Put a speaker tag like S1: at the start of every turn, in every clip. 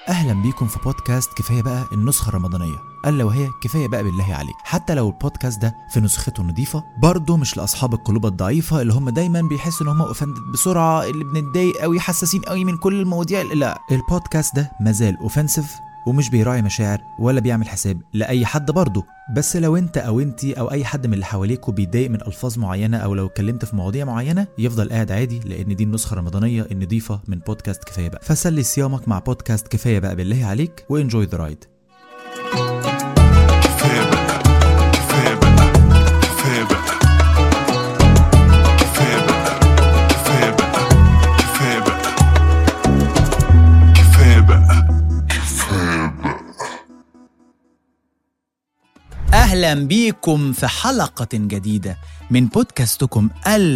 S1: اهلا بيكم في بودكاست كفايه بقى النسخه الرمضانيه الا وهي كفايه بقى بالله عليك حتى لو البودكاست ده في نسخته نظيفه برضه مش لاصحاب القلوب الضعيفه اللي هم دايما بيحسوا ان هم اوفندد بسرعه اللي بنتضايق قوي حساسين قوي من كل المواضيع لا البودكاست ده مازال اوفنسيف ومش بيراعي مشاعر ولا بيعمل حساب لاي حد برضه بس لو انت او انتي او اي حد من اللي حواليكوا بيتضايق من الفاظ معينه او لو اتكلمت في مواضيع معينه يفضل قاعد عادي لان دي النسخه الرمضانيه النظيفه من بودكاست كفايه بقى فسلي صيامك مع بودكاست كفايه بقى بالله عليك وانجوي ذا رايد
S2: كفاية بقى كفاية بقى كفاية بقى كفاية بقى كفاية بقى كفاية بقى كفاية بقى
S1: اهلا بيكم في حلقه جديده من بودكاستكم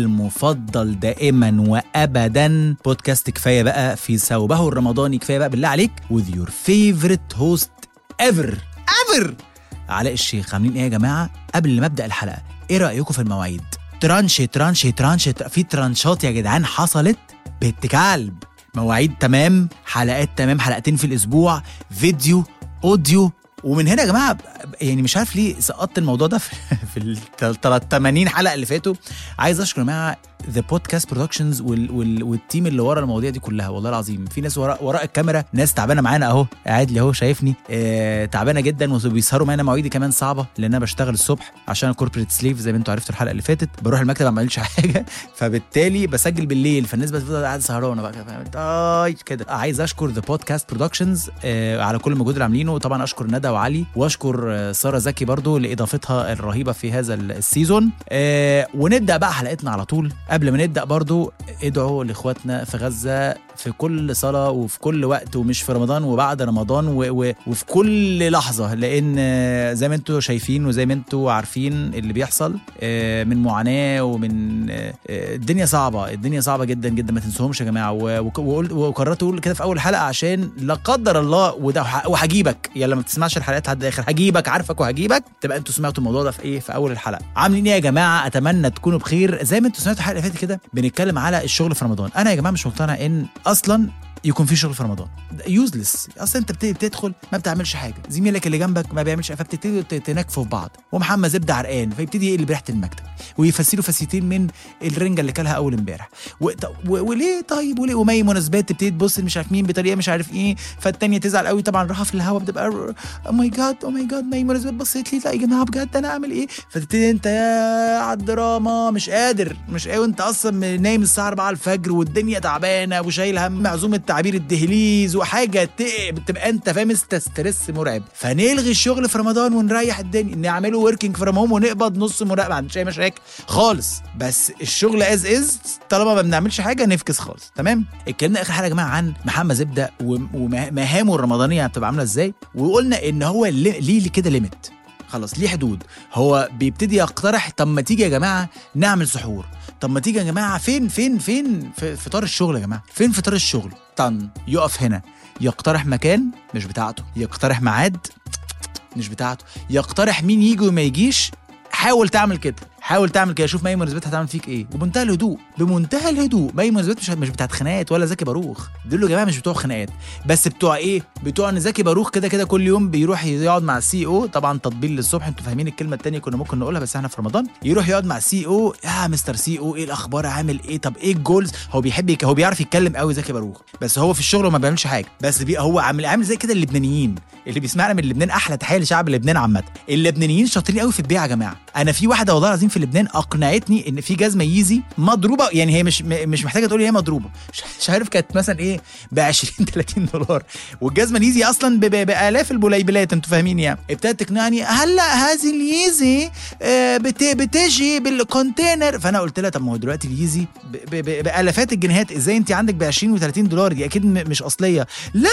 S1: المفضل دائما وابدا بودكاست كفايه بقى في ثوبه الرمضاني كفايه بقى بالله عليك with your favorite host ever ever علاء الشيخ عاملين ايه يا جماعه قبل ما ابدا الحلقه ايه رايكم في المواعيد ترانش ترانش ترانش في ترانشات يا جدعان حصلت بنت كلب مواعيد تمام حلقات تمام حلقتين في الاسبوع فيديو اوديو ومن هنا يا جماعه يعني مش عارف ليه سقطت الموضوع ده في, في ال 80 حلقه اللي فاتوا عايز اشكر يا جماعه ذا بودكاست برودكشنز والتيم اللي ورا المواضيع دي كلها والله العظيم في ناس وراء وراء الكاميرا ناس تعبانه معانا اهو قاعد لي اهو شايفني آه تعبانه جدا وبيسهروا معانا مواعيدي كمان صعبه لان انا بشتغل الصبح عشان كوربريت سليف زي ما انتوا عرفتوا الحلقه اللي فاتت بروح المكتب ما بعملش حاجه فبالتالي بسجل بالليل فالناس بتفضل قاعده سهرانه بقى كده فاهم آي كده عايز اشكر ذا بودكاست برودكشنز على كل المجهود اللي عاملينه وطبعا اشكر ندى وعلي واشكر آه، ساره زكي برضو لاضافتها الرهيبه في هذا السيزون آه ونبدا بقى حلقتنا على طول قبل ما نبدا برضو ادعوا لاخواتنا في غزه في كل صلاه وفي كل وقت ومش في رمضان وبعد رمضان و و وفي كل لحظه لان آه، زي ما انتوا شايفين وزي ما انتوا عارفين اللي بيحصل آه، من معاناه ومن آه، آه، الدنيا صعبه الدنيا صعبه جدا جدا ما تنسوهمش يا جماعه و- وك- وقلت- وقررت اقول كده في اول حلقه عشان لا قدر الله وده وه- وهجيبك يا لما بتسمعش الحلقات لحد الاخر هجيبك عارفك وهجيبك تبقى انتوا سمعتوا الموضوع ده في ايه في اول الحلقه عاملين ايه يا جماعه اتمنى تكونوا بخير زي ما انتوا سمعتوا الحلقه اللي فاتت كده بنتكلم على الشغل في رمضان انا يا جماعه مش مقتنع ان اصلا يكون في شغل في رمضان يوزلس اصلا انت بتبتدي بتدخل ما بتعملش حاجه زميلك اللي جنبك ما بيعملش فبتبتدي ت- تنكفوا في بعض ومحمد زبده عرقان فيبتدي يقلب ريحه المكتب ويفسروا فسيتين من الرنجه اللي كلها اول امبارح و... ط- و... وليه طيب وليه وما مناسبات تبتدي تبص مش عارف مين بطريقه مش عارف ايه فالتانيه تزعل قوي طبعا راحه في الهوا بتبقى او ماي جاد او ماي جاد ما مناسبات بصيت لي لا يا جماعه بجد انا اعمل ايه فتبتدي انت يا على الدراما مش قادر مش قادر وانت اصلا نايم الساعه 4 الفجر والدنيا تعبانه وشايل هم معزومه تعبير الدهليز وحاجه ت- بتبقى انت فاهم است- ستريس مرعب فنلغي الشغل في رمضان ونريح الدنيا نعمله وركينج فروم هوم ونقبض نص مراقبه ما عندناش اي مشاكل خالص بس الشغل از از طالما ما بنعملش حاجه نفكس خالص تمام اتكلمنا اخر حلقه يا جماعه عن محمد زبده وم- ومهامه الرمضانيه بتبقى عامله ازاي وقلنا ان هو لي- ليه كده ليميت خلاص ليه حدود هو بيبتدي يقترح طب ما تيجي يا جماعه نعمل سحور طب ما تيجي يا جماعه فين فين فين في فطار الشغل يا جماعه فين فطار الشغل طن يقف هنا يقترح مكان مش بتاعته يقترح ميعاد مش بتاعته يقترح مين يجي وما يجيش حاول تعمل كده حاول تعمل كده شوف مي مناسبات هتعمل فيك ايه وبمنتهى الهدوء بمنتهى الهدوء مي مناسبات مش مش بتاعت خناقات ولا زكي باروخ دول يا جماعه مش بتوع خناقات بس بتوع ايه بتوع ان زكي باروخ كده كده كل يوم بيروح يقعد مع السي او طبعا تطبيل للصبح انتوا فاهمين الكلمه التانية كنا ممكن نقولها بس احنا في رمضان يروح يقعد مع السي او يا مستر سي او ايه الاخبار عامل ايه طب ايه الجولز هو بيحب يك... هو بيعرف يتكلم قوي زكي باروخ بس هو في الشغل ما بيعملش حاجه بس بي... هو عامل عامل زي كده اللبنانيين اللي بيسمعنا من لبنان احلى تحيه لشعب لبنان عامه اللبنانيين شاطرين قوي في البيع يا جماعه انا في واحده والله العظيم في لبنان اقنعتني ان في جزمه ييزي مضروبه يعني هي مش م- مش محتاجه تقول هي مضروبه مش- مش عارف كانت مثلا ايه ب 20 30 دولار والجزمه الييزي اصلا ب- ب- بالاف البليبلات انتوا فاهمين يعني ابتدت تقنعني هلا هذه الييزي آه، بت- بتجي بالكونتينر فانا قلت لها طب ما هو دلوقتي الييزي ب- ب- ب- بالافات الجنيهات ازاي انت عندك ب 20 و30 دولار دي اكيد م- مش اصليه لا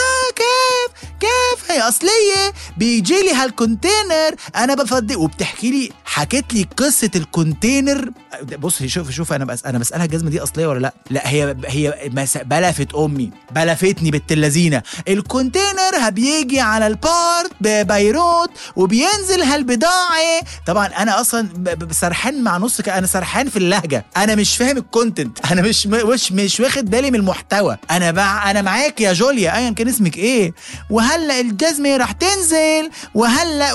S1: كيف كيف هي اصليه بيجي لي هالكونتينر انا بفضي وبتحكي لي حكت لي قصه الكونتينر بص شوف شوف انا بس انا بسالها الجزمه دي اصليه ولا لا لا هي هي مس- بلفت امي بلفتني بنت اللذينه الكونتينر بيجي على البارت ببيروت وبينزل هالبضاعه طبعا انا اصلا ب- ب- سرحان مع نص ك- انا سرحان في اللهجه انا مش فاهم الكونتنت انا مش م- مش مش واخد بالي من المحتوى انا بع... انا معاك يا جوليا ايا كان اسمك ايه وهلا الجزمه راح تنزل وهلا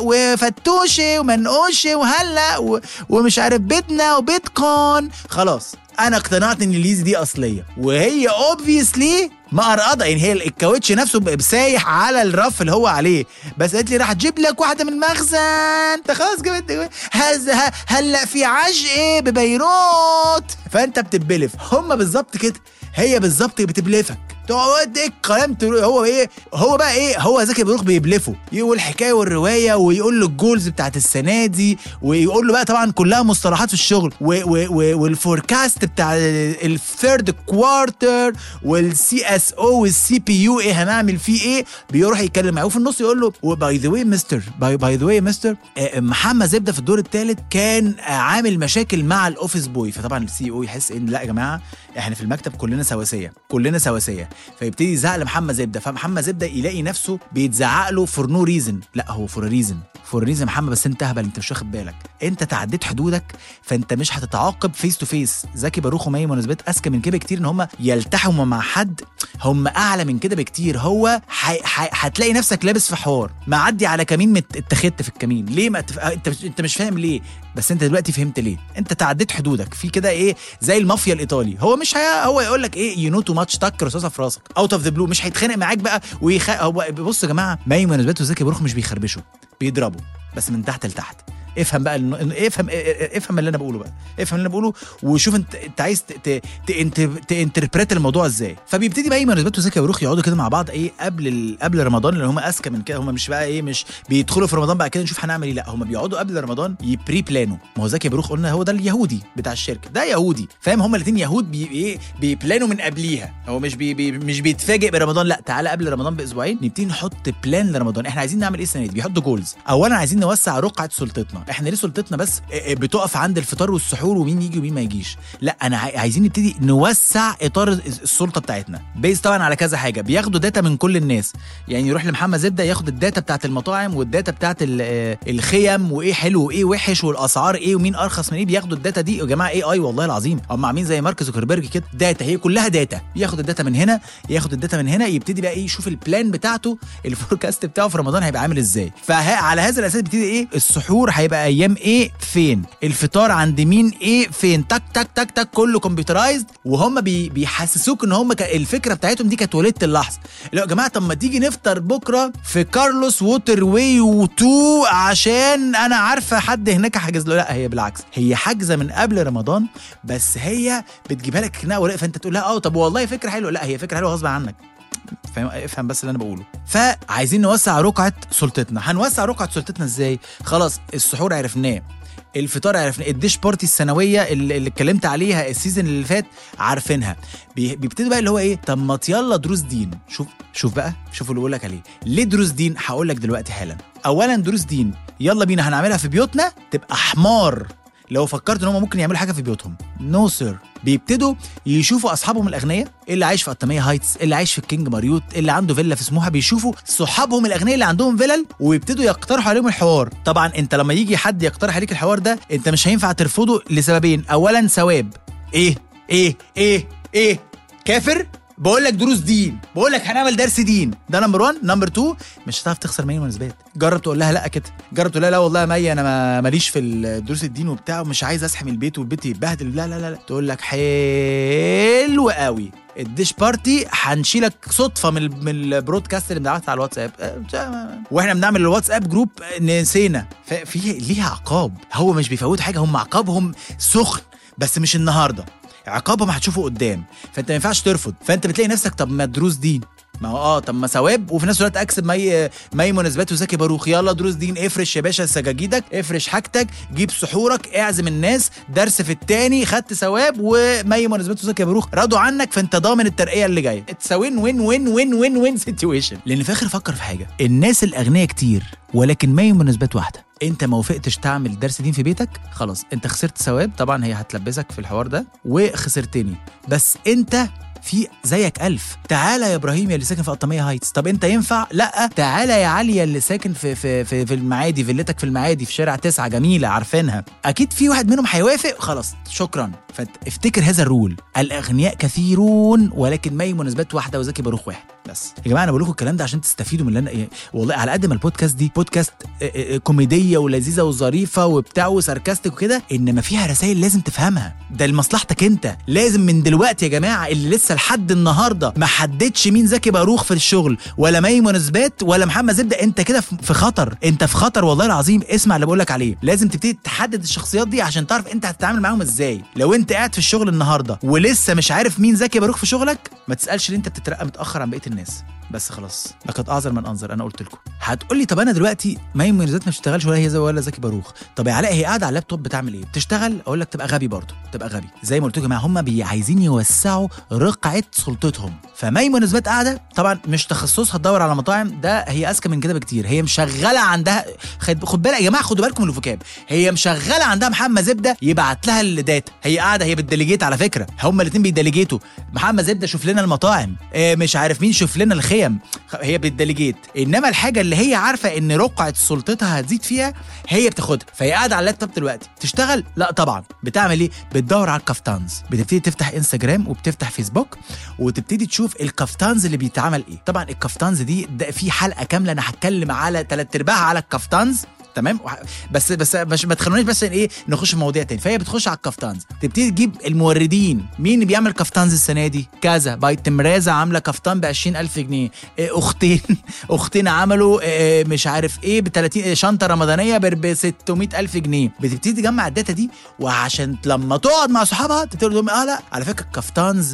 S1: وفتوشه ومنقوشه وهلا و... ومش عارف بيتنا وبيتكون خلاص انا اقتنعت ان الليز دي اصليه وهي اوبفيسلي مقرقضه يعني هي الكاوتش نفسه ب- سايح على الرف اللي هو عليه بس قالت لي راح تجيب لك واحده من المخزن انت خلاص جبت هز ه- هلا في عجقه ببيروت فانت بتتبلف هم بالظبط كده هي بالظبط بتبلفك تقعد ايه الكلام تقول- هو ايه هو بقى ايه هو زكي بيروح بيبلفه يقول الحكايه والروايه ويقول له الجولز بتاعت السنه دي ويقول له بقى طبعا كلها مصطلحات في الشغل و- و- و- والفوركاست بتاع الثيرد كوارتر والسي اس او والسي بي يو ايه هنعمل فيه ايه بيروح يتكلم معاه وفي النص يقول له باي ذا واي مستر باي باي ذا واي مستر محمد زبده في الدور الثالث كان آه، عامل مشاكل مع الاوفيس بوي فطبعا السي او يحس ان لا يا جماعه احنا في المكتب كلنا سواسيه كلنا سواسيه فيبتدي يزعق لمحمد زبده فمحمد زبده يلاقي نفسه بيتزعق له فور نو ريزن لا هو فور ريزن فور ريزن محمد بس انت هبل انت مش واخد بالك انت تعديت حدودك فانت مش هتتعاقب فيس تو فيس زكي باروخ ومي مناسبات اذكى من كده بكتير ان هم يلتحموا مع حد هم اعلى من كده بكتير هو حي... حي... هتلاقي نفسك لابس في حوار معدي على كمين مت... اتخذت في الكمين ليه ما تف... انت مش... انت مش فاهم ليه بس انت دلوقتي فهمت ليه انت تعديت حدودك في كده ايه زي المافيا الايطالي هو مش هي... هو يقول لك ايه يو نو تو ماتش تك رصاصه في راسك اوت اوف ذا بلو مش هيتخانق معاك بقى ويخ... هو بصوا يا جماعه مي مناسبات وزكي باروخ مش بيخربشوا بيضربوا بس من تحت لتحت افهم بقى الن- افهم افهم اللي انا بقوله بقى افهم اللي انا بقوله وشوف انت انت عايز ت- ت- ت- تانتربريت الموضوع ازاي فبيبتدي بقى مناسبات وزكي باروخ يقعدوا كده مع بعض ايه قبل ال... قبل رمضان اللي هم اذكى من كده هم مش بقى ايه مش بيدخلوا في رمضان بعد كده نشوف هنعمل ايه لا هم بيقعدوا قبل رمضان يبري بلانوا ما هو زكي باروخ قلنا هو ده اليهودي بتاع الشركه ده يهودي فاهم هم الاثنين يهود بي ايه بيبلانوا من قبليها هو مش بي بي مش بيتفاجئ برمضان لا تعالى قبل رمضان باسبوعين نبتدي نحط بلان لرمضان احنا عايزين نعمل ايه السنه دي بيحطوا جولز اولا عايزين نوسع رقعه سلطتنا احنا ليه سلطتنا بس اه، اه، بتقف عند الفطار والسحور ومين يجي ومين ما يجيش لا انا عاي- عايزين نبتدي نوسع اطار الس- السلطه بتاعتنا بيز طبعا على كذا حاجه بياخدوا داتا من كل الناس يعني يروح لمحمد زبده ياخد الداتا بتاعت المطاعم والداتا بتاعت ال- اه، الخيم وايه حلو وايه وحش والاسعار ايه ومين ارخص من ايه بياخدوا الداتا دي يا جماعه اي اي والله العظيم هم عاملين زي مارك زوكربيرج كده داتا هي كلها داتا ياخد الداتا من هنا ياخد الداتا من هنا يبتدي بقى ايه يشوف البلان بتاعته الفوركاست بتاعه في رمضان هيبقى عامل ازاي فعلى هذا الاساس بيبتدي ايه السحور هيبقى ايام ايه فين الفطار عند مين ايه فين تك تك تك تك كله كمبيوترايزد وهم بي بيحسسوك ان هم ك- الفكره بتاعتهم دي كانت وليده اللحظه لا يا جماعه طب ما تيجي نفطر بكره في كارلوس ووتر واي و2 عشان انا عارفه حد هناك حاجز له لا هي بالعكس هي حاجزه من قبل رمضان بس هي بتجيبها لك كناء وراء فانت تقول لها اه طب والله فكره حلوه لا هي فكره حلوه غصب عنك فاهم افهم بس اللي انا بقوله فعايزين نوسع رقعه سلطتنا هنوسع رقعه سلطتنا ازاي خلاص السحور عرفناه الفطار عرفنا الديش بارتي السنويه اللي, اللي اتكلمت عليها السيزون اللي فات عارفينها بي- بيبتدي بقى اللي هو ايه طب ما يلا دروس دين شوف شوف بقى شوف اللي بقول لك عليه ليه دروس دين هقول لك دلوقتي حالا اولا دروس دين يلا بينا هنعملها في بيوتنا تبقى حمار لو فكرت ان هم ممكن يعملوا حاجه في بيوتهم نو no سير بيبتدوا يشوفوا اصحابهم الاغنياء اللي عايش في قطاميه هايتس اللي عايش في الكينج ماريوت اللي عنده فيلا في سموحه بيشوفوا صحابهم الاغنياء اللي عندهم فيلل ويبتدوا يقترحوا عليهم الحوار طبعا انت لما يجي حد يقترح عليك الحوار ده انت مش هينفع ترفضه لسببين اولا ثواب ايه ايه ايه ايه كافر بقول لك دروس دين بقول لك هنعمل درس دين ده نمبر 1 نمبر 2 مش هتعرف تخسر مي مناسبات جرب تقول لها لا كده جرب تقول لها لا والله يا مي انا ما- ماليش في ال- دروس الدين وبتاع ومش عايز اصحى من البيت والبيت يتبهدل لا لا لا, لا. تقول لك حلو قوي الديش بارتي هنشيلك صدفه من ال- من البرودكاست اللي بنبعتها على الواتساب أه، مش- ما- واحنا بنعمل الواتساب جروب أه، نسينا ففي ليها عقاب هو مش بيفوتوا حاجه هم عقابهم سخن بس مش النهارده عقابهم هتشوفه قدام فانت ما ينفعش ترفض فانت بتلاقي نفسك طب ما دروس دين ما هو اه طب ما ثواب وفي نفس الوقت اكسب مي مي مناسبات وزكي باروخ يلا دروس دين افرش يا باشا سجاجيدك افرش حاجتك جيب سحورك اعزم الناس درس في التاني خدت ثواب ومي مناسبات وزكي باروخ رضوا عنك فانت ضامن الترقيه اللي جايه اتس وين وين وين وين وين وين سيتويشن لان في الاخر فكر في حاجه الناس الاغنياء كتير ولكن مي مناسبات واحده انت ما وافقتش تعمل درس دين في بيتك خلاص انت خسرت ثواب طبعا هي هتلبسك في الحوار ده وخسرتني بس انت في زيك ألف تعالى يا إبراهيم يا اللي ساكن في قطامية هايتس طب أنت ينفع لا تعالى يا علي يا اللي ساكن في في في, في المعادي فيلتك في المعادي في شارع تسعة جميلة عارفينها أكيد في واحد منهم هيوافق خلاص شكرا فافتكر هذا الرول الأغنياء كثيرون ولكن مي مناسبات واحدة وزكي باروخ واحد بس يا جماعه انا بقول لكم الكلام ده عشان تستفيدوا من اللي انا إيه والله على قد ما البودكاست دي بودكاست إيه إيه كوميديه ولذيذه وظريفه وبتاع وساركاستيك وكده انما فيها رسائل لازم تفهمها ده لمصلحتك انت لازم من دلوقتي يا جماعه اللي لسه لحد النهارده ما حددش مين زكي باروخ في الشغل ولا مي مناسبات ولا محمد زبده انت كده في خطر انت في خطر والله العظيم اسمع اللي بقول لك عليه لازم تبتدي تحدد الشخصيات دي عشان تعرف انت هتتعامل معاهم ازاي لو انت قاعد في الشغل النهارده ولسه مش عارف مين زكي باروخ في شغلك ما تسالش ليه انت بتترقى متاخر عن بقيه الناس بس خلاص لقد اعذر من انظر انا قلت لكم هتقول لي طب انا دلوقتي مي منيرات ما بتشتغلش ولا هي زي ولا زكي باروخ طب يا علاء هي قاعده على اللابتوب بتعمل ايه بتشتغل اقول لك تبقى غبي برضه تبقى غبي زي ما قلت لكم يا جماعه هم بي عايزين يوسعوا رقعه سلطتهم فمي مناسبات قاعده طبعا مش تخصصها تدور على مطاعم ده هي اذكى من كده بكتير هي مشغله عندها خد, خد بالك يا جماعه خدوا بالكم من الفوكاب هي مشغله عندها محمد زبده يبعت لها الداتا هي قاعده هي بتديليجيت على فكره هما الاثنين بيديليجيتوا محمد زبده شوف لنا المطاعم إيه مش عارف مين شوف لنا الخيم هي بتديليجيت انما الحاجه اللي هي عارفه ان رقعه سلطتها هتزيد فيها هي بتاخدها فهي قاعده على اللابتوب دلوقتي تشتغل لا طبعا بتعمل ايه بتدور على الكافتانز بتبتدي تفتح انستجرام وبتفتح فيسبوك وتبتدي تشوف الكافتانز اللي بيتعمل ايه طبعا الكافتانز دي ده في حلقه كامله انا هتكلم على ثلاث ارباعها على الكافتانز تمام بس بس مش ما تخلونيش بس ايه نخش في مواضيع تاني فهي بتخش على الكافتانز تبتدي تجيب الموردين مين اللي بيعمل كافتانز السنه دي كذا بايت تمرازه عامله كافتان ب 20000 جنيه إيه اختين اختين عملوا إيه مش عارف ايه ب 30 شنطه رمضانيه ب 600000 جنيه بتبتدي تجمع الداتا دي وعشان لما تقعد مع صحابها تقول لهم اه لا على فكره الكافتانز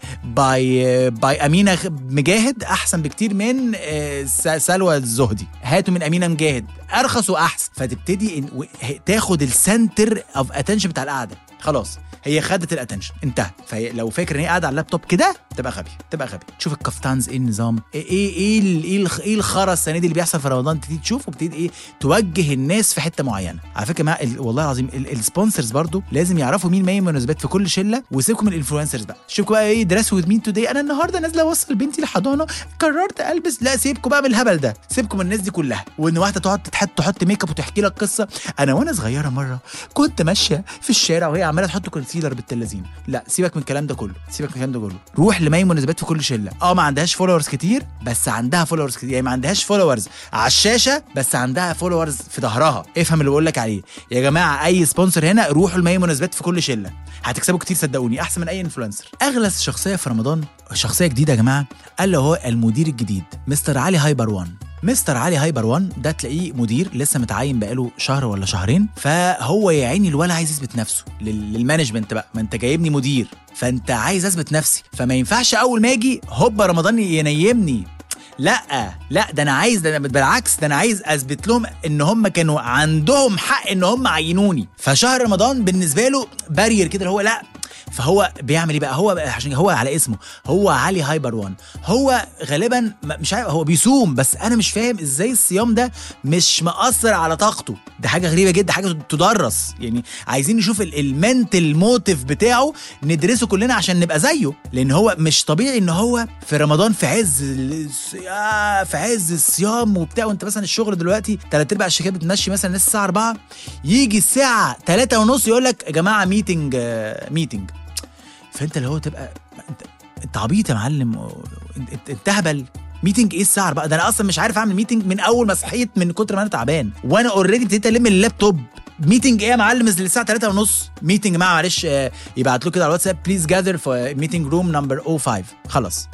S1: باي باي امينه مجاهد احسن بكتير من سلوى الزهدي هاتوا من امينه مجاهد ارخص واحسن فتبتدي تاخد السنتر اوف اتنشن بتاع القعده خلاص هي خدت الاتنشن انتهى فهي لو فاكر ان هي قاعده على اللابتوب كده تبقى غبي تبقى غبي تشوف الكفتانز ايه النظام ايه ايه ايه ايه, ايه الخرا السنه دي اللي بيحصل في رمضان تبتدي تشوف وبتدي ايه توجه الناس في حته معينه على فكره ما والله العظيم السبونسرز برضو لازم يعرفوا مين مين مناسبات في كل شله وسيبكم من الانفلونسرز بقى شوفوا بقى ايه درس وذ مين توداي انا النهارده نازله اوصل بنتي الحضانه قررت البس لا سيبكم بقى من الهبل ده سيبكم من الناس دي كلها وان واحده تقعد تحط تحط ميك اب وتحكي لك قصه انا وانا صغيره مره كنت ماشيه في الشارع وهي عماله تحط كونسيلر بالتلازين لا سيبك من الكلام ده كله سيبك من الكلام ده كله روح لمي مناسبات في كل شله اه ما عندهاش فولورز كتير بس عندها فولورز كتير يعني ما عندهاش فولورز على الشاشه بس عندها فولورز في ظهرها افهم اللي بقول لك عليه يا جماعه اي سبونسر هنا روحوا لمي مناسبات في كل شله هتكسبوا كتير صدقوني احسن من اي انفلونسر اغلى شخصيه في رمضان شخصيه جديده يا جماعه اللي هو المدير الجديد مستر علي هايبر وان مستر علي هايبر 1 ده تلاقيه مدير لسه متعين بقاله شهر ولا شهرين فهو يا عيني الولا عايز يثبت نفسه للمانجمنت بقى ما انت جايبني مدير فانت عايز اثبت نفسي فما ينفعش اول ما اجي هوبا رمضان ينيمني لا لا ده انا عايز ده أنا بالعكس ده انا عايز اثبت لهم ان هم كانوا عندهم حق ان هم عينوني فشهر رمضان بالنسبه له بارير كده اللي هو لا فهو بيعمل ايه بقى هو عشان هو على اسمه هو علي هايبر وان هو غالبا مش عارف هو بيصوم بس انا مش فاهم ازاي الصيام ده مش مأثر على طاقته ده حاجه غريبه جدا حاجه تدرس يعني عايزين نشوف المنتل موتيف بتاعه ندرسه كلنا عشان نبقى زيه لان هو مش طبيعي ان هو في رمضان في عز في عز الصيام وبتاع وانت مثلا الشغل دلوقتي ثلاث ارباع الشركات بتمشي مثلا الساعه 4 يجي الساعه 3 ونص يقول لك يا جماعه ميتنج ميتنج فانت اللي هو تبقى انت, انت عبيط يا معلم انت, انت هبل ميتنج ايه الساعه بقى ده انا اصلا مش عارف اعمل ميتنج من اول ما صحيت من كتر ما انا تعبان وانا اوريدي ابتديت الم اللابتوب ميتنج ايه يا معلم الساعه 3 ونص ميتنج مع معلش يبعت له كده على الواتساب بليز جاذر في ميتنج روم نمبر 05 خلاص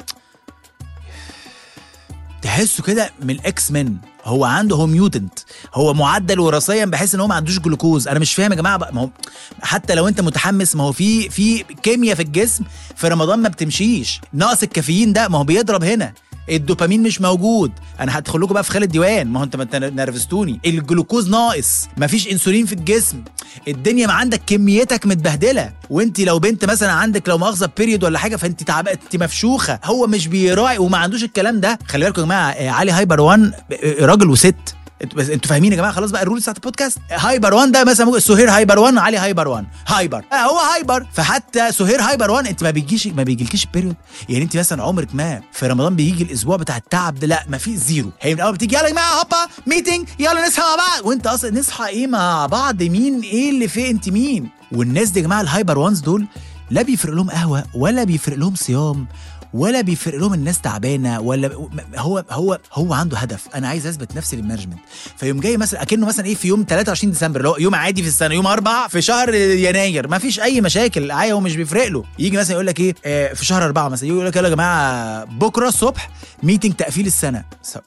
S1: تحسه كده من الاكس مان هو عنده هو ميوتنت هو معدل وراثيا بحيث ان هو ما عندوش جلوكوز انا مش فاهم يا جماعه بقى ما هو حتى لو انت متحمس ما هو في في كيمياء في الجسم في رمضان ما بتمشيش نقص الكافيين ده ما هو بيضرب هنا الدوبامين مش موجود انا هدخل لكم بقى في خالد الديوان ما هو انت ما انت نرفزتوني الجلوكوز ناقص مفيش انسولين في الجسم الدنيا ما عندك كميتك متبهدله وانت لو بنت مثلا عندك لو مؤاخذه بيريود ولا حاجه فانت تعبانه انت مفشوخه هو مش بيراعي وما عندوش الكلام ده خلي بالكم يا جماعه آه، علي هايبر 1 آه، راجل وست انتوا بس انتوا فاهمين يا جماعه خلاص بقى الرول بتاعت البودكاست هايبر 1 ده مثلا ممكن سهير هايبر 1 علي هايبر 1 هايبر آه هو هايبر فحتى سهير هايبر 1 انت ما بيجيش ما بيجيلكيش بيريود يعني انت مثلا عمرك ما في رمضان بيجي الاسبوع بتاع التعب ده لا ما في زيرو هي من اول بتيجي يلا يا جماعه هوبا ميتنج يلا نصحى مع بعض وانت اصلا نصحى ايه مع بعض مين ايه اللي في انت مين والناس دي يا جماعه الهايبر وانز دول لا بيفرق لهم قهوه ولا بيفرق لهم صيام ولا بيفرق لهم الناس تعبانه ولا هو هو هو عنده هدف انا عايز اثبت نفسي للمانجمنت فيوم جاي مثلا اكنه مثلا ايه في يوم 23 ديسمبر اللي هو يوم عادي في السنه يوم اربع في شهر يناير ما فيش اي مشاكل عادي هو مش بيفرق له يجي مثلا يقول لك ايه آه في شهر اربعه مثلا يقول لك يلا يا جماعه بكره الصبح ميتنج تقفيل السنه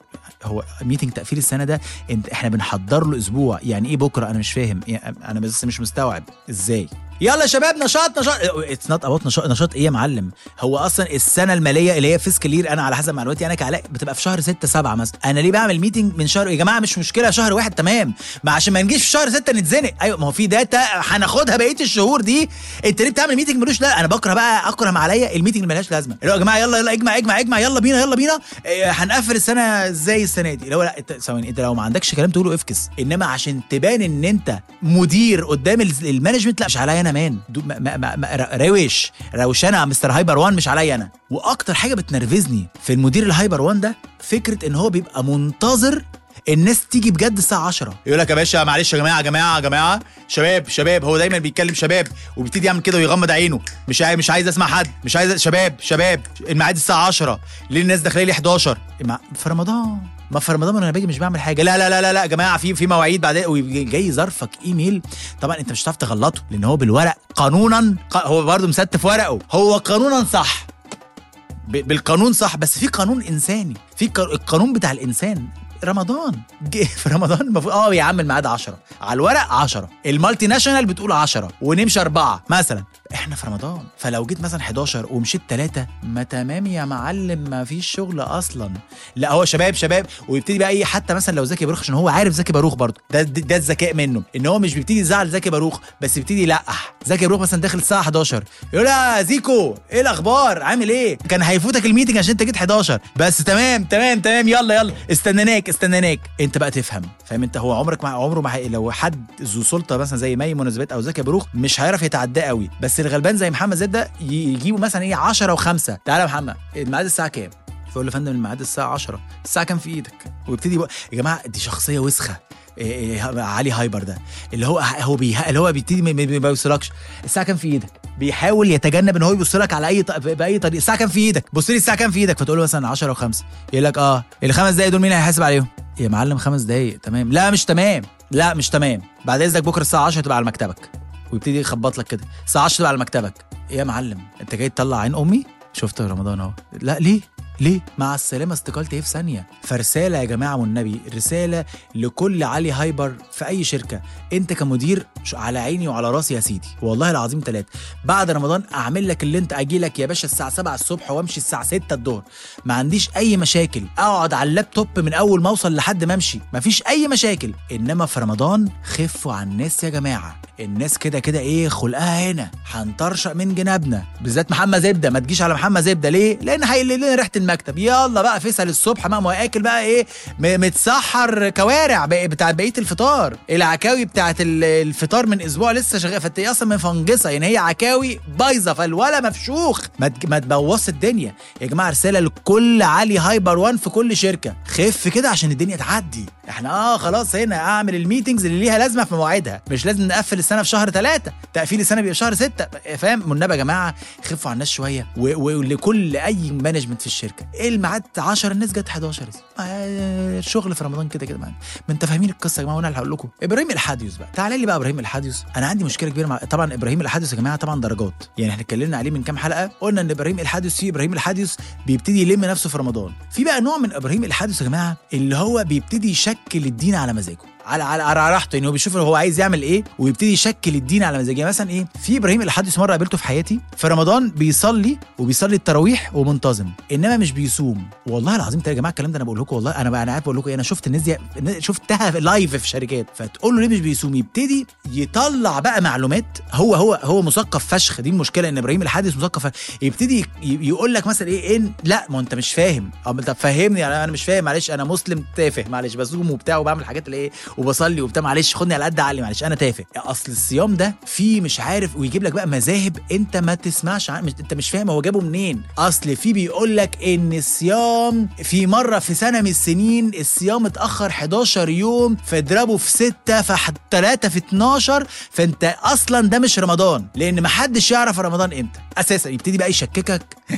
S1: هو ميتنج تقفيل السنه ده انت احنا بنحضر له اسبوع يعني ايه بكره انا مش فاهم يعني انا بس مش مستوعب ازاي يلا يا شباب نشاط نشاط اتس نوت اباوت نشاط نشاط ايه يا معلم هو اصلا السنه الماليه اللي هي فيسكال يير انا على حسب معلوماتي انا كعلاء بتبقى في شهر 6 7 مثلا انا ليه بعمل ميتنج من شهر يا جماعه مش مشكله شهر واحد تمام ما عشان ما نجيش في شهر 6 نتزنق ايوه ما هو في داتا هناخدها بقيه الشهور دي انت ليه بتعمل ميتنج ملوش لا انا بكره بقى اكرم عليا الميتنج اللي ملهاش لازمه اللي هو يا جماعه يلا يلا اجمع اجمع اجمع يلا بينا يلا بينا إيه، هنقفل السنه ازاي السنه دي اللي هو لا انت ثواني انت لو ما عندكش كلام تقوله افكس انما عشان تبان ان انت مدير قدام ال- المانجمنت لا مش عليا انا مان دو- ما- ما- ما- ما- ر- روش روشانه يا مستر هايبر 1 مش عليا انا واكتر حاجه بتنرفزني في المدير الهايبر 1 ده فكره ان هو بيبقى منتظر الناس تيجي بجد الساعه 10 يقول لك يا باشا معلش يا جماعه يا جماعه يا جماعه شباب شباب هو دايما بيتكلم شباب وبيبتدي يعمل كده ويغمض عينه مش عايز مش عايز اسمع حد مش عايز شباب شباب الميعاد الساعه 10 ليه الناس داخله لي 11 ما- في رمضان ما في رمضان انا باجي مش بعمل حاجه لا لا لا لا لا يا جماعه في في مواعيد بعدين وجاي ظرفك ايميل طبعا انت مش هتعرف تغلطه لان هو بالورق قانونا ق- هو برضه مستف ورقه هو قانونا صح ب- بالقانون صح بس في قانون انساني في ق- القانون بتاع الانسان رمضان جه في رمضان المفروض اه يا عم الميعاد 10 على الورق 10 المالتي ناشونال بتقول 10 ونمشي أربعة مثلا احنا في رمضان فلو جيت مثلا 11 ومشيت 3 ما تمام يا معلم ما فيش شغل اصلا لا هو شباب شباب ويبتدي بقى ايه حتى مثلا لو زكي باروخ عشان هو عارف زكي باروخ برضه ده ده ده الذكاء منه ان هو مش بيبتدي يزعل زكي باروخ بس بيبتدي يلقح زكي باروخ مثلا داخل الساعه 11 يقول يا زيكو ايه الاخبار عامل ايه كان هيفوتك الميتنج عشان انت جيت 11 بس تمام تمام تمام يلا يلا استناناك استناناك انت بقى تفهم فاهم انت هو عمرك ما عمره ما هي- لو حد ذو سلطه مثلا زي مي مناسبات او زكي باروخ مش هيعرف يتعداه قوي بس الغلبان زي محمد زيد ده ي- يجيبوا مثلا ايه 10 و5 تعالى يا محمد الميعاد الساعه كام فيقول له يا فندم الميعاد الساعه 10 الساعه كام في ايدك ويبتدي بقى يا جماعه دي شخصيه وسخه إيه إيه علي هايبر ده اللي هو هو بيه اللي هو بيبتدي ما- ما ما بيوصلكش الساعه كام في ايدك بيحاول يتجنب ان هو يبص لك على اي ط... باي طريقه الساعه كام في ايدك بص لي الساعه كام في ايدك فتقول له مثلا 10 و5 يقول لك اه الخمس دقايق دول مين هيحاسب عليهم يا معلم خمس دقايق تمام لا مش تمام لا مش تمام بعد اذنك بكره الساعه 10 تبقى على مكتبك ويبتدي يخبط لك كده الساعه 10 تبقى على مكتبك إيه يا معلم انت جاي تطلع عين امي شفت رمضان اهو لا ليه ليه؟ مع السلامة استقالتي ايه في ثانية فرسالة يا جماعة والنبي رسالة لكل علي هايبر في أي شركة أنت كمدير ش- على عيني وعلى راسي يا سيدي والله العظيم ثلاثة بعد رمضان أعمل لك اللي أنت أجي لك يا باشا الساعة 7 الصبح وأمشي الساعة 6 الظهر ما عنديش أي مشاكل أقعد على اللابتوب من أول ما أوصل لحد ما أمشي مفيش أي مشاكل إنما في رمضان خفوا على الناس يا جماعة الناس كده كده ايه خلقها هنا هنطرشق من جنابنا بالذات محمد زبده ما تجيش على محمد زبده ليه لان هيقلل لنا ريحه المكتب يلا بقى فيصل الصبح بقى ما هو اكل بقى ايه م- متسحر كوارع بقى بتاعت بقيه الفطار العكاوي بتاعت ال- الفطار من اسبوع لسه شغاله فانت اصلا مفنجصه يعني هي عكاوي بايظه فالولا مفشوخ ما تج- ما تبوظش الدنيا يا جماعه رساله لكل علي هايبر وان في كل شركه خف كده عشان الدنيا تعدي احنا اه خلاص هنا اعمل الميتنجز اللي ليها لازمه في مواعيدها مش لازم نقفل السنه في شهر ثلاثة تقفيل السنه بيبقى في شهر ستة فاهم والنبي يا جماعه خفوا على الناس شويه و- ولكل اي مانجمنت في الشركه الميعاد 10 الناس جت 11 آه، الشغل في رمضان كده كده معانا ما انت فاهمين القصه يا جماعه وانا اللي هقول لكم ابراهيم الحاديوس بقى تعالى لي بقى ابراهيم الحاديوس انا عندي مشكله كبيره مع طبعا ابراهيم الحاديوس يا جماعه طبعا درجات يعني احنا اتكلمنا عليه من كام حلقه قلنا ان ابراهيم الحاديوس في ابراهيم الحاديوس بيبتدي يلم نفسه في رمضان في بقى نوع من ابراهيم الحاديوس يا جماعه اللي هو بيبتدي يشكل الدين على مزاجه على على على راحته يعني هو بيشوف هو عايز يعمل ايه ويبتدي يشكل الدين على مزاجه مثلا ايه في ابراهيم الحدث مره قابلته في حياتي في رمضان بيصلي وبيصلي التراويح ومنتظم انما مش بيصوم والله العظيم يا جماعه الكلام ده انا بقول لكم والله انا انا عارف بقول لكم إيه، انا شفت الناس دي شفتها في لايف في شركات فتقول له ليه مش بيصوم يبتدي يطلع بقى معلومات هو هو هو مثقف فشخ دي المشكله ان ابراهيم الحادث مثقف يبتدي ي- يقول لك مثلا ايه ان لا ما انت مش فاهم أو طب فهمني انا أنا مش فاهم معلش انا مسلم تافه معلش بصوم وبتاع وبعمل حاجات اللي ايه وبصلي وبتاع معلش خدني على قد عقلي معلش انا تافه اصل الصيام ده فيه مش عارف ويجيب لك بقى مذاهب انت ما تسمعش عن مش انت مش فاهم هو جابه منين اصل في بيقول لك ان الصيام في مره في سنه من السنين الصيام اتاخر 11 يوم فاضربه في 6 ف 3 في 12 فانت اصلا ده مش رمضان لان ما حدش يعرف رمضان امتى اساسا يبتدي بقى يشككك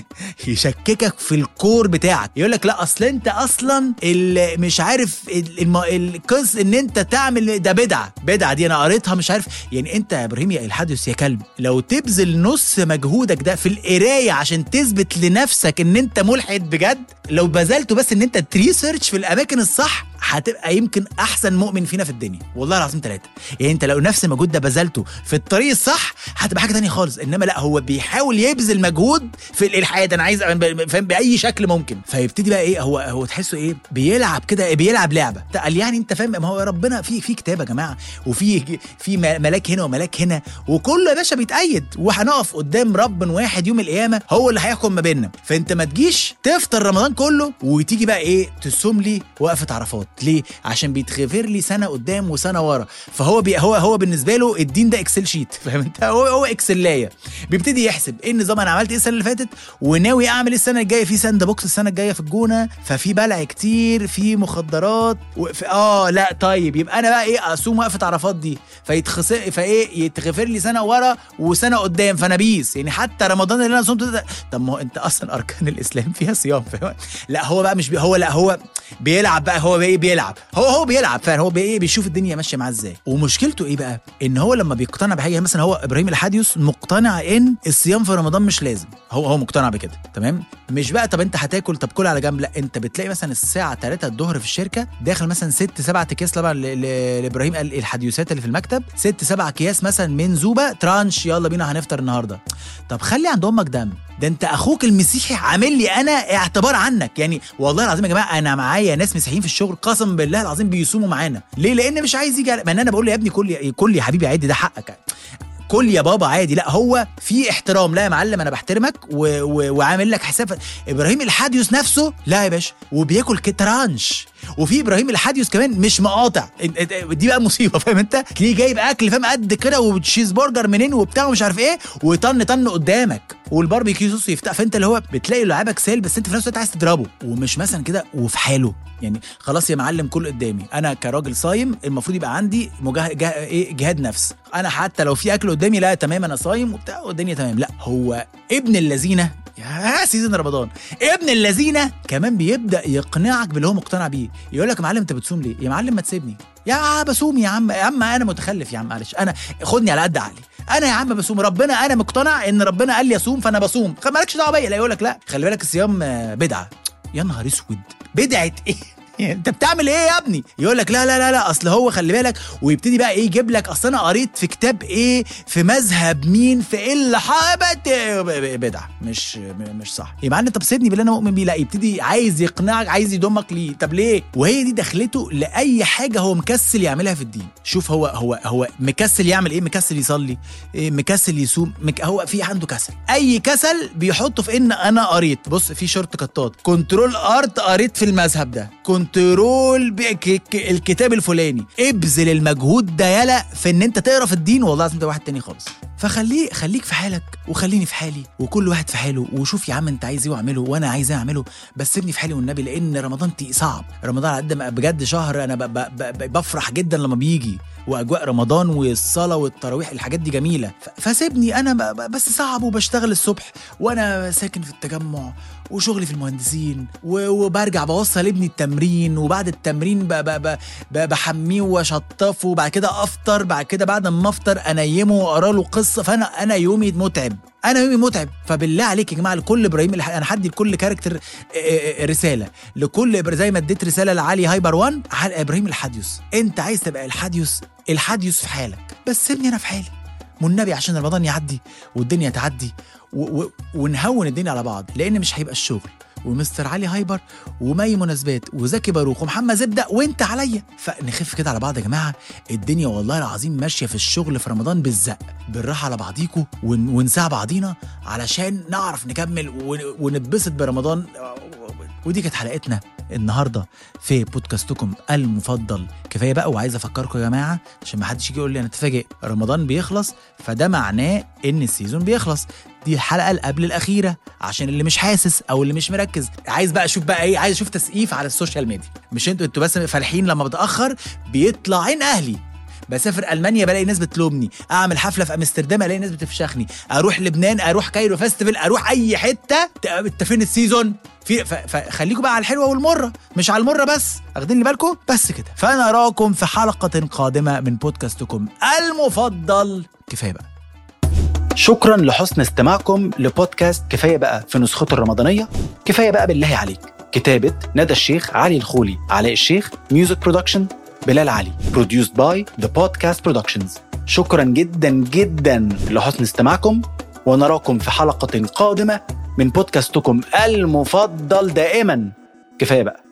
S1: يشككك في الكور بتاعك يقول لك لا اصل انت اصلا ال- مش عارف ال- الم- القص ان انت تعمل ده بدعه بدعه دي انا قريتها مش عارف يعني انت يا ابراهيم يا الحادث يا كلب لو تبذل نص مجهودك ده في القرايه عشان تثبت لنفسك ان انت ملحد بجد لو بذلته بس ان انت تريسيرش في الاماكن الصح هتبقى يمكن احسن مؤمن فينا في الدنيا والله العظيم ثلاثه يعني انت لو نفس المجهود ده بذلته في الطريق الصح هتبقى حاجه تانية خالص انما لا هو بيحاول يبذل مجهود في الالحاد انا عايز أبقى فاهم باي شكل ممكن فيبتدي بقى ايه هو هو تحسه ايه بيلعب كده بيلعب لعبه قال يعني انت فاهم ما هو ربنا في في كتاب يا جماعه وفي في ملاك هنا وملاك هنا وكله يا باشا بيتأيد وهنقف قدام رب واحد يوم القيامه هو اللي هيحكم ما بيننا فانت ما تجيش تفطر رمضان كله وتيجي بقى ايه تصوم لي وقفه عرفات ليه عشان بيتغفر لي سنه قدام وسنه ورا فهو بي هو هو بالنسبه له الدين ده اكسل شيت فاهم انت هو هو اكسلايه بيبتدي يحسب ايه النظام انا عملت ايه السنه اللي فاتت وناوي اعمل ايه السنه الجايه في ساند بوكس السنه الجايه في الجونه ففي بلع كتير في مخدرات وفي اه لا طيب يبقى انا بقى ايه اصوم وقفه عرفات دي فيتخسر فايه يتغفر لي سنه ورا وسنه قدام فانا بيس يعني حتى رمضان اللي انا صمته ده طب ما هو انت اصلا اركان الاسلام فيها صيام فاهم لا هو بقى مش بي هو لا هو بيلعب بقى هو ايه بيلعب هو هو بيلعب فعلا هو بي ايه بيشوف الدنيا ماشيه معاه ازاي ومشكلته ايه بقى ان هو لما بيقتنع بحاجه مثلا هو ابراهيم الحاديوس مقتنع ان الصيام في رمضان مش لازم هو هو مقتنع بكده تمام مش بقى طب انت هتاكل طب كل على جنب لا انت بتلاقي مثلا الساعه 3 الظهر في الشركه داخل مثلا ست سبع اكياس طبعا ل- ل- لابراهيم قال الحديوسات اللي في المكتب ست سبع اكياس مثلا من زوبه ترانش يلا بينا هنفطر النهارده طب خلي عند امك دم ده انت اخوك المسيحي عامل لي انا اعتبار عنك يعني والله العظيم يا جماعه انا معايا ناس مسيحيين في الشغل قسم بالله العظيم بيصوموا معانا ليه لان مش عايز يجي على- ما ان انا بقول له يا ابني كل كل يا حبيبي عادي ده حقك كل يا بابا عادي لا هو في احترام لا يا معلم انا بحترمك و... و... وعامل لك حساب ابراهيم الحاديوس نفسه لا يا باشا وبياكل كترانش وفي ابراهيم الحاديوس كمان مش مقاطع انت- انت- دي بقى مصيبه فاهم انت تلاقيه جايب اكل فاهم قد كده وتشيز برجر منين وبتاع ومش عارف ايه وطن طن قدامك والباربيكيو صوص يفتح فانت اللي هو بتلاقي لعابك سال بس انت في نفس الوقت عايز تضربه ومش مثلا كده وفي حاله يعني خلاص يا معلم كل قدامي انا كراجل صايم المفروض يبقى عندي مجاه... جه... ايه جهاد نفس انا حتى لو في اكل قدامي لا تمام انا صايم وبتاع والدنيا تمام لا هو ابن اللذينه يا سيزن رمضان ابن اللذينه كمان بيبدا يقنعك باللي هو مقتنع بيه يقول لك يا معلم انت بتصوم ليه يا معلم ما تسيبني يا بصوم يا عم يا عم انا متخلف يا عم معلش انا خدني على قد عقلي انا يا عم بصوم ربنا انا مقتنع ان ربنا قال لي اصوم فانا بصوم خ- مالكش دعوه بيا لا يقول لك لا خلي بالك الصيام آه، بدعه يا نهار اسود بدعه ايه انت بتعمل ايه يا ابني يقول لك لا لا لا لا اصل هو خلي بالك ويبتدي بقى ايه يجيب لك اصل انا قريت في كتاب ايه في مذهب مين في ايه اللي حابت بدعه مش م- مش صح يا معلم طب سيبني باللي انا مؤمن بيه لا يبتدي عايز يقنعك عايز يضمك ليه طب ليه وهي دي دخلته لاي حاجه هو مكسل يعملها في الدين شوف هو هو هو مكسل يعمل ايه مكسل يصلي إيه مكسل يصوم مك هو في عنده كسل اي كسل بيحطه في ان انا قريت بص في شورت كتات كنترول ارت قريت في المذهب ده كنترول ب- ك- ك- الكتاب الفلاني ابذل المجهود ده يلا في ان انت تقرا في الدين والله العظيم ده واحد تاني خالص فخليه خليك في حالك وخليني في حالي وكل واحد في حاله وشوف يا عم انت عايز ايه واعمله وانا عايز ايه اعمله بس سيبني في حالي والنبي لان رمضان تي- صعب رمضان على قد ما بجد شهر انا ب ب ب ب بفرح جدا لما بيجي واجواء رمضان والصلاه والتراويح الحاجات دي جميله ف- فسيبني انا ب ب بس صعب وبشتغل الصبح وانا ساكن في التجمع وشغلي في المهندسين و- وبرجع بوصل ابني التمرين وبعد التمرين ب- ب- ب- ب- بحميه واشطفه وبعد كده افطر بعد كده بعد ما افطر انيمه واقرا له قصه فانا انا يومي متعب انا يومي متعب فبالله عليك يا جماعه لكل ابراهيم الح- انا هدي لكل كاركتر آه، آه، رساله لكل إبر- زي ما اديت رساله لعلي هايبر 1 على ابراهيم الحديوس انت عايز تبقى الحديوس الحديوس في حالك بس سيبني انا في حالي والنبي عشان رمضان يعدي والدنيا تعدي و- و- ونهون الدنيا على بعض لان مش هيبقى الشغل ومستر علي هايبر ومي مناسبات وزكي باروخ ومحمد زبده وانت عليا فنخف كده على بعض يا جماعه الدنيا والله العظيم ماشيه في الشغل في رمضان بالزق بالراحه على بعضيكوا ون- ونساع بعضينا علشان نعرف نكمل ون- ونتبسط برمضان ودي كانت حلقتنا النهارده في بودكاستكم المفضل كفايه بقى وعايز افكركم يا جماعه عشان ما حدش يجي يقول لي انا اتفاجئ رمضان بيخلص فده معناه ان السيزون بيخلص دي الحلقه اللي قبل الاخيره عشان اللي مش حاسس او اللي مش مركز عايز بقى اشوف بقى ايه عايز اشوف تسقيف على السوشيال ميديا مش انتوا انتوا بس فالحين لما بتاخر بيطلع عين اهلي بسافر المانيا بلاقي ناس بتلومني اعمل حفله في امستردام الاقي ناس بتفشخني اروح لبنان اروح كايرو فيستيفال اروح اي حته ت- انت فين السيزون في ف- فخليكم بقى على الحلوه والمره مش على المره بس واخدين لي بالكم بس كده فانا اراكم في حلقه قادمه من بودكاستكم المفضل كفايه بقى شكرا لحسن استماعكم لبودكاست كفايه بقى في نسخته الرمضانيه كفايه بقى بالله عليك كتابه ندى الشيخ علي الخولي علاء الشيخ ميوزك برودكشن بلال علي produced by The Podcast Productions شكرا جدا جدا لحسن استماعكم ونراكم في حلقة قادمة من بودكاستكم المفضل دائما كفاية بقى